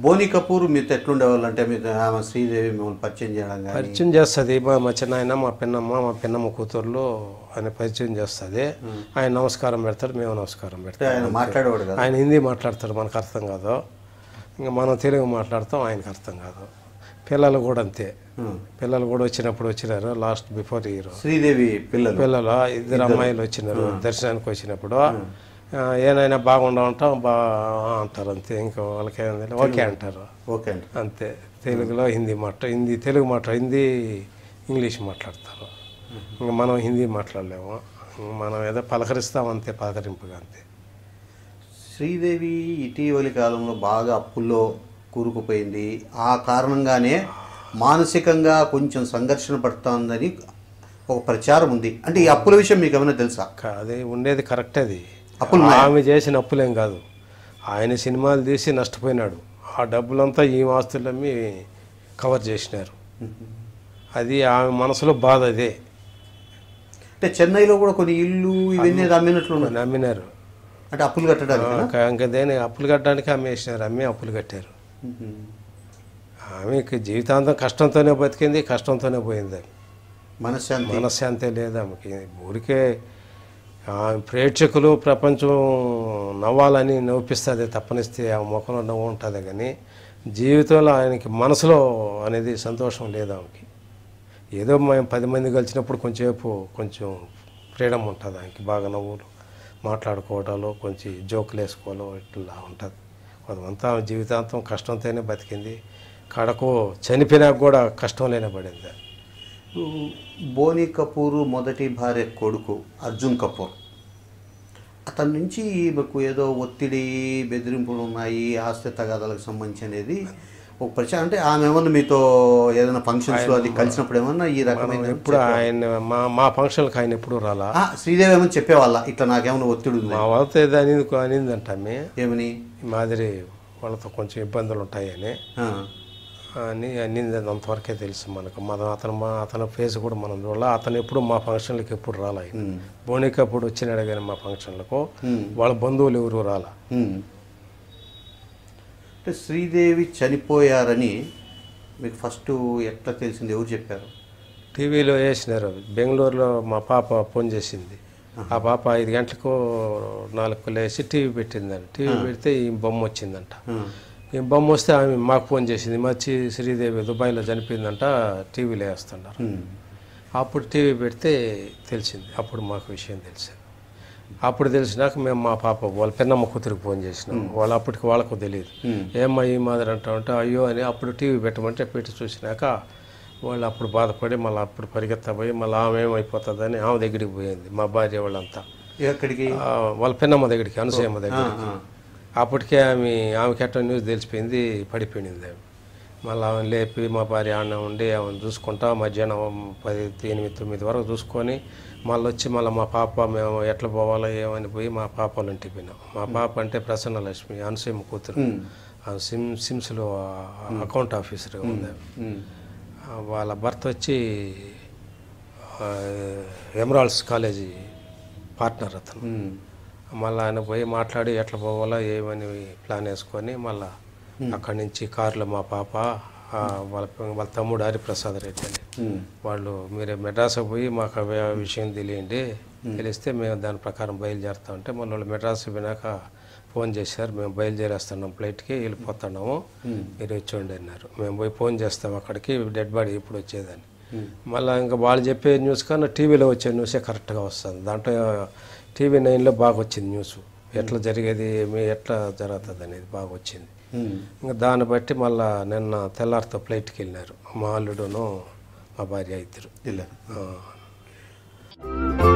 బోని కపూర్ మీతో ఎట్లుండేవాళ్ళు అంటే మీకు ఆమె శ్రీదేవి మిమ్మల్ని పరిచయం చేయడం కానీ పరిచయం చేస్తుంది మా మా చిన్నాయన మా పిన్నమ్మ మా పిన్నమ్మ కూతుర్లు ఆయన పరిచయం చేస్తుంది ఆయన నమస్కారం పెడతాడు మేము నమస్కారం అంటే పెడతాం ఆయన మాట్లాడేవాడు కదా ఆయన హిందీ మాట్లాడతాడు మనకు అర్థం కాదు ఇంకా మనం తెలుగు మాట్లాడతాం ఆయనకు అర్థం కాదు పిల్లలు కూడా అంతే ఉం. పిల్లలు కూడా వచ్చినప్పుడు వచ్చినారు లాస్ట్ బిఫోర్ ఇయర్ శ్రీదేవి పిల్లలు పిల్లలు ఇద్దరు అమ్మాయిలు వచ్చినారు దర్శనానికి వచ్చినప్పుడు ఆ, ఏనైనా బాగుండమంటాం బా అంటారు అంతే ఇంకా వాళ్ళకేమైంది ఓకే అంటారు ఓకే అండి అంతే తెలుగులో హిందీ మాట హిందీ తెలుగు మాట హిందీ ఇంగ్లీష్ మాట్లాడతారు ఇంకా మనం హిందీ మాట్లాడలేము ఇంక మనం ఏదో పలకరిస్తాం అంతే పలకరింపుగా అంతే శ్రీదేవి ఇటీవలి కాలంలో బాగా అప్పుల్లో కూరుకుపోయింది ఆ కారణంగానే మానసికంగా కొంచెం సంఘర్షణ పడుతోందని ఒక ప్రచారం ఉంది అంటే ఈ అప్పుల విషయం మీకు ఏమైనా తెలుసా క- అది ఉండేది కరెక్ట్ అది అప్పులు ఆమె చేసిన అప్పులేం కాదు ఆయన సినిమాలు తీసి నష్టపోయినాడు ఆ డబ్బులంతా ఈ ఆస్తులమ్మి కవర్ చేసినారు అది ఆమె మనసులో బాధ అదే అంటే చెన్నైలో కూడా కొన్ని ఇల్లు ఇవన్నీ అమ్మినట్లు ఉన్నాయి నమ్మినారు అంటే అప్పులు కట్టడానికి ఇంకా- ఇంకా దేని అప్పులు కట్టడానికి అమ్మేసినారు అమ్మి అప్పులు కట్టారు ఆమెకి జీవితాంతం కష్టంతోనే బతికింది కష్టంతోనే పోయింది ఆమె. మనశ్శాంతి మనశ్శాంతి లేదు ఆమెకి ఊరికే ఆ ప్రేక్షకులు ప్రపంచం నవ్వాలని నవ్విస్తుంది తప్పనిస్తే ఆ ముఖంలో నవ్వు ఉంటుంది కానీ జీవితంలో ఆయనకి మనసులో అనేది సంతోషం లేదు ఆమెకి ఏదో మేము పది మంది కలిసినప్పుడు కొంచెంసేపు కొంచెం ఫ్రీడమ్ ఉంటుంది ఆయనకి బాగా నవ్వులు మాట్లాడుకోవటాలు కొంచెం జోకులు వేసుకోవడం ఇట్లా ఉంటుంది కొంతమంతా ఆమె జీవితాంతం కష్టంతోనే బతికింది కడకు చనిపోయినాక కూడా కష్టంలోనే పడింది బోని కపూర్ మొదటి భార్య కొడుకు అర్జున్ కపూర్ అతని నుంచి ఈమెకు ఏదో ఒత్తిడి బెదిరింపులు ఉన్నాయి ఆస్తి తగాదాలకు సంబంధించి అనేది ఒక ప్రచారం అంటే ఆమె ఏమన్నా మీతో ఏదైనా ఫంక్షన్స్లో అది కలిసినప్పుడు ఏమన్నా ఈ రకమైన ఎప్పుడు ఆయన మా మా ఫంక్షన్కి ఆయన ఎప్పుడు రాలా ఆ, శ్రీదేవి ఏమని చెప్పేవాళ్ళ ఇట్లా నాకేమైనా ఒత్తిడి ఉంది మా వాళ్ళతో ఏదో అనింది అనిందంట ఆమె ఏమని ఈ మాదిరి వాళ్ళతో కొంచెం ఇబ్బందులు ఉంటాయని ఆ, అని అనింది అంతవరకే తెలుసు మనకు మనం అతను మా అతని ఫేస్ కూడా మనం చూడాల అతను ఎప్పుడు మా ఫంక్షన్లకు ఎప్పుడు రాలా ఆయన. ఉమ్, బోనిక అప్పుడు వచ్చినాడు కానీ మా ఫంక్షన్లకు ఉమ్, వాళ్ళ బంధువులు ఎవరు రాలా ఉమ్. అంటే శ్రీదేవి చనిపోయారని మీకు ఫస్ట్ ఎట్లా తెలిసింది ఎవరు చెప్పారు టీవీలో వేసినారు బెంగళూరులో మా పాప ఫోన్ చేసింది ఆ పాప ఐదు గంటలకు నాలుగు లేచి టీవీ పెట్టిందంట టీవీ పెడితే ఈ బొమ్మ వచ్చిందంట ఆ, ఈ బొమ్మ వస్తే ఆమె మాకు ఫోన్ చేసింది మచ్చి శ్రీదేవి దుబాయ్లో చనిపోయిందంట టీవీలో వేస్తున్నారు ఉమ్, అప్పుడు టీవీ పెడితే తెలిసింది అప్పుడు మాకు విషయం తెలిసింది అప్పుడు తెలిసినాక మేము మా పాప వాళ్ళ పెన్నమ్మ కూతురికి ఫోన్ చేసినాం వాళ్ళు అప్పటికి వాళ్ళకు తెలియదు ఉమ్, ఏమ్మా ఈ మాదిరి అంటామంటే అయ్యో అని అప్పుడు టీవీ పెట్టమంటే పెట్టి చూసినాక వాళ్ళు అప్పుడు బాధపడి మళ్ళీ అప్పుడు పరిగెత్తపోయి మళ్ళీ ఆమె ఏమైపోతుందని ఆమె దగ్గరికి పోయింది మా భార్య వాళ్ళంతా ఎక్కడికి ఆ, వాళ్ళ పెన్నమ్మ దగ్గరికి అనసూయమ్మ ఆ, దగ్గరికి ఆ, అప్పటికే ఆమె ఆమెకి ఎట్ట న్యూస్ తెలిసిపోయింది పడిపోయింది ఆమె మళ్ళీ ఆమె లేపి మా భార్య ఆడ ఉండి ఆమెను చూసుకుంటా మధ్యాహ్నం పది ఎనిమిది తొమ్మిది వరకు చూసుకొని మళ్ళీ వచ్చి మళ్ళీ మా పాప మేము ఎట్లా పోవాలో ఏమని పోయి మా పాప వాళ్ళ ఇంటికి పోయినాం మా పాప అంటే ప్రసన్న లక్ష్మి అనసూయమ్మ కూతురు ఉమ్, ఆ సిమ్ సిమ్స్లో అకౌంట్ ఆఫీసర్గా ఉంది ఆమె. ఉమ్, ఆ, వాళ్ళ భర్త వచ్చి ఆ, ఎమరాల్డ్స్ కాలేజీ పార్ట్నర్ అతను ఉమ్, మళ్ళీ ఆయన పోయి మాట్లాడి ఎట్లా పోవాలో ఏమని ప్లాన్ వేసుకొని మళ్ళీ అక్కడి నుంచి కారులో మా పాప ఆ, వాళ్ళ వాళ్ళ తమ్ముడు హరిప్రసాద్ రెడ్డి అని ఉమ్, వాళ్ళు మీరు మెడ్రాస్కి పోయి మాకు ఆ వి- విషయం తెలియండి తెలిస్తే మేము దాని ప్రకారం బయలుదేరుతామంటే మళ్ళీ వాళ్ళు మెడ్రాస్ పోయినాక ఫోన్ చేశారు మేము బయలుదేరేస్తున్నాం ఫ్లైట్కి వెళ్ళిపోతున్నాము ఉమ్, మీరు వచ్చేయండి అన్నారు మేము పోయి ఫోన్ చేస్తాం అక్కడికి డెడ్ బాడీ ఇప్పుడు వచ్చేదని ఉమ్. మళ్ళీ ఇంకా వాళ్ళు చెప్పే న్యూస్ కన్నా టీవీలో వచ్చే న్యూసే కరెక్ట్గా వస్తుంది దాంట్లో టీవీ నైన్లో బాగా వచ్చింది న్యూస్ ఎట్లా జరిగేది ఏమి ఎట్లా జరుగుతుంది అనేది బాగా వచ్చింది ఉమ్. ఇంకా దాన్ని బట్టి మళ్ళా నిన్న తెల్లారితో ఫ్లైట్కి వెళ్ళినారు మా అల్లుడును మా భార్య ఇద్దరు వెళ్ళారు ఆ.